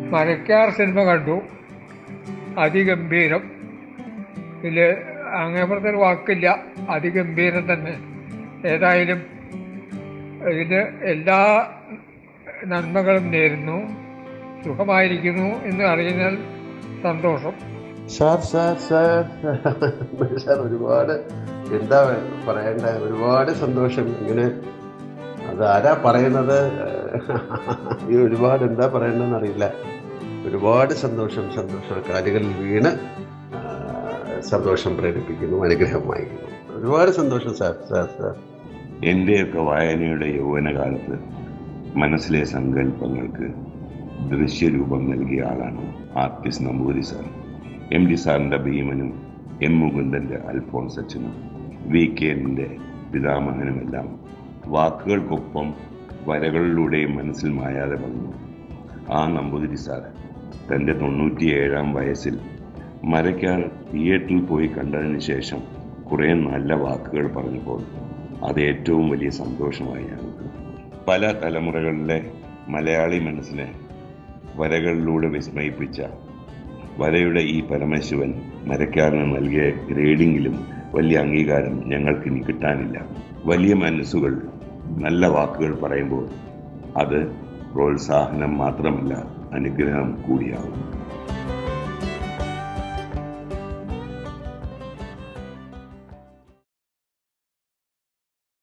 Marakkar cinema കണ്ടു അതിഗംഭീരം ഇതിൽ അങ്ങേപ്പുറത്തൊരു വാക്കില്ല അതിഗംഭീരം തന്നെ ഏതായാലും ഇതിന് എല്ലാ നന്മകളും നേരുന്നു സുഖമായിരിക്കുന്നു എന്ന് അറിയുന്നതിൽ സന്തോഷം സാർ സാർ സാർ സാർ ഒരുപാട് എന്താ പറയണ്ട ഒരുപാട് സന്തോഷം ഇങ്ങനെ അത് ആരാ പറയുന്നത് ഈ ഒരുപാട് എന്താ പറയണ്ടെന്ന് അറിയില്ല ഒരുപാട് സന്തോഷം സന്തോഷം കാലുകളിൽ വീണ് ആ, സന്തോഷം പ്രകടിപ്പിക്കുന്നു അനുഗ്രഹമായി ഒരുപാട് സന്തോഷം സാർ സാർ സാർ എൻ്റെയൊക്കെ വായനയുടെ യൗവനകാലത്ത് മനസ്സിലെ സങ്കല്പങ്ങൾക്ക് ദൃശ്യരൂപം നൽകിയ ആളാണ് artist Namboothiri sir M D സാറിൻ്റെ ഭീമനും എം മുകുന്ദൻ്റെ അൽഫോൺസ് അച്ഛനും വി കെ എൻ്റെ പിതാമഹനുമെല്ലാം വാക്കുകൾക്കൊപ്പം വരകളിലൂടെയും മനസ്സിൽ മായാതെ വന്നു ആ നമ്പൂതിരി സാർ തൻ്റെ തൊണ്ണൂറ്റിയേഴാം വയസ്സിൽ മരയ്ക്കാർ തിയേറ്ററിൽ പോയി കണ്ടതിന് ശേഷം കുറേ നല്ല വാക്കുകൾ പറഞ്ഞപ്പോൾ അത് ഏറ്റവും വലിയ സന്തോഷമായി ഞങ്ങൾക്ക് പല തലമുറകളിലെ മലയാളി മനസ്സിനെ വരകളിലൂടെ വിസ്മയിപ്പിച്ച വരയുടെ ഈ പരമശിവൻ മരക്കാരന് നൽകിയ ഗ്രേഡിങ്ങിലും വലിയ അംഗീകാരം ഞങ്ങൾക്കിനി കിട്ടാനില്ല വലിയ മനസ്സുകൾ നല്ല വാക്കുകൾ പറയുമ്പോൾ അത് പ്രോത്സാഹനം മാത്രമല്ല അനുഗ്രഹം കൂടിയാകും